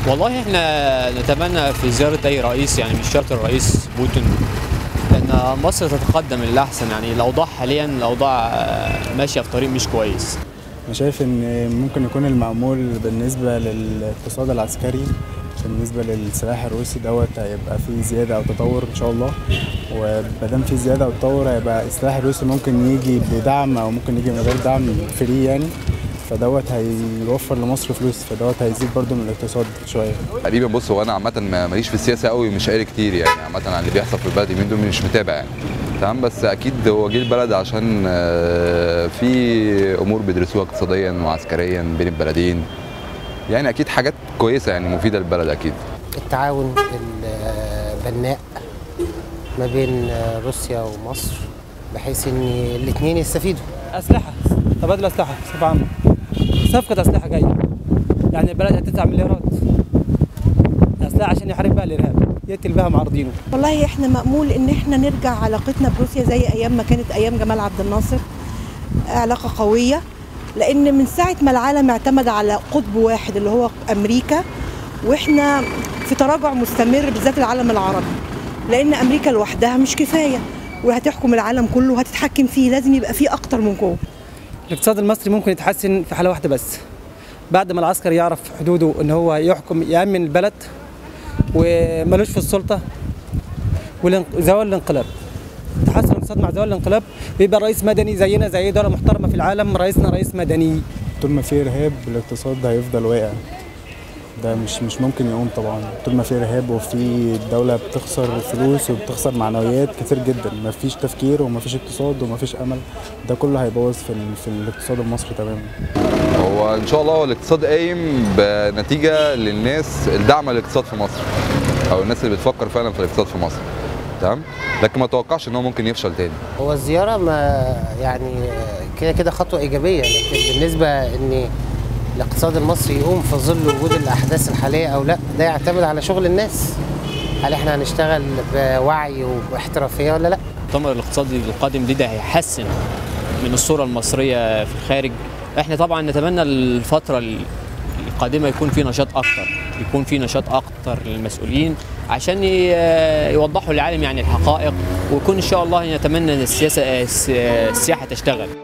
والله احنا نتمنى في زيارة أي رئيس يعني مش شرط الرئيس بوتين لأن مصر تتقدم للأحسن يعني الأوضاع حاليا الأوضاع آه، ماشية في طريق مش كويس أنا شايف إن ممكن يكون المعمول بالنسبة للاقتصاد العسكري بالنسبة للسلاح الروسي دوت هيبقى فيه زيادة أو تطور إن شاء الله ومادام في زيادة أو تطور هيبقى السلاح الروسي ممكن يجي بدعم أو ممكن يجي من غير دعم فري يعني فدوت هيوفر لمصر فلوس فدوت هيزيد برضو من الاقتصاد شوية تقريبا بص هو انا عامه ما- ماليش في السياسه قوي مش قاري كتير يعني عامه عن اللي بيحصل في البلد اليومين دول مش متابع يعني تمام بس اكيد هو جه البلد عشان آه، في امور بيدرسوها اقتصاديا وعسكريا بين البلدين يعني اكيد حاجات كويسه يعني مفيده للبلد اكيد التعاون البناء ما بين روسيا ومصر بحيث ان الاثنين يستفيدوا اسلحه تبادل اسلحه بصفه عامه صفقه اسلحه جايه يعني البلد هتدفع مليارات اسلحه عشان يحارب بها الارهاب يقتل بها معارضينه والله احنا مأمول ان احنا نرجع علاقتنا بروسيا زي ايام ما كانت ايام جمال عبد الناصر علاقه قويه لان من ساعه ما العالم اعتمد على قطب واحد اللي هو امريكا واحنا في تراجع مستمر بالذات العالم العربي لان امريكا لوحدها مش كفايه وهتحكم العالم كله وهتتحكم فيه لازم يبقى فيه اكتر من جوه الاقتصاد المصري ممكن يتحسن في حاله واحده بس بعد ما العسكر يعرف حدوده ان هو يحكم يامن البلد وملوش في السلطه وزوال الانقلاب تحسن الاقتصاد مع زوال الانقلاب بيبقى رئيس مدني زينا زي أي دوله محترمه في العالم رئيسنا رئيس مدني طول ما في إرهاب الاقتصاد هيفضل واقع ده مش مش ممكن يقوم طبعا طول ما في إرهاب وفي الدولة بتخسر فلوس وبتخسر معنويات كتير جدا مفيش تفكير ومفيش اقتصاد ومفيش أمل ده كله هيبوظ في ال- في الاقتصاد المصري تماما هو ان شاء الله هو الاقتصاد قايم بنتيجه للناس الدعم الاقتصاد في مصر او الناس اللي بتفكر فعلا في الاقتصاد في مصر تمام لكن ما اتوقعش ان هو ممكن يفشل تاني هو الزياره ما يعني كده كده خطوه ايجابيه لكن بالنسبه ان الاقتصاد المصري يقوم في ظل وجود الاحداث الحاليه او لا ده يعتمد على شغل الناس هل احنا هنشتغل بوعي واحترافيه ولا لا المؤتمر الاقتصادي القادم دي ده هيحسن من الصورة المصرية في الخارج احنا طبعا نتمنى الفترة القادمة يكون في نشاط أكتر يكون في نشاط أكتر للمسؤولين عشان ي- يوضحوا للعالم يعني الحقائق ويكون إن شاء الله نتمنى أن السياسة السياحة تشتغل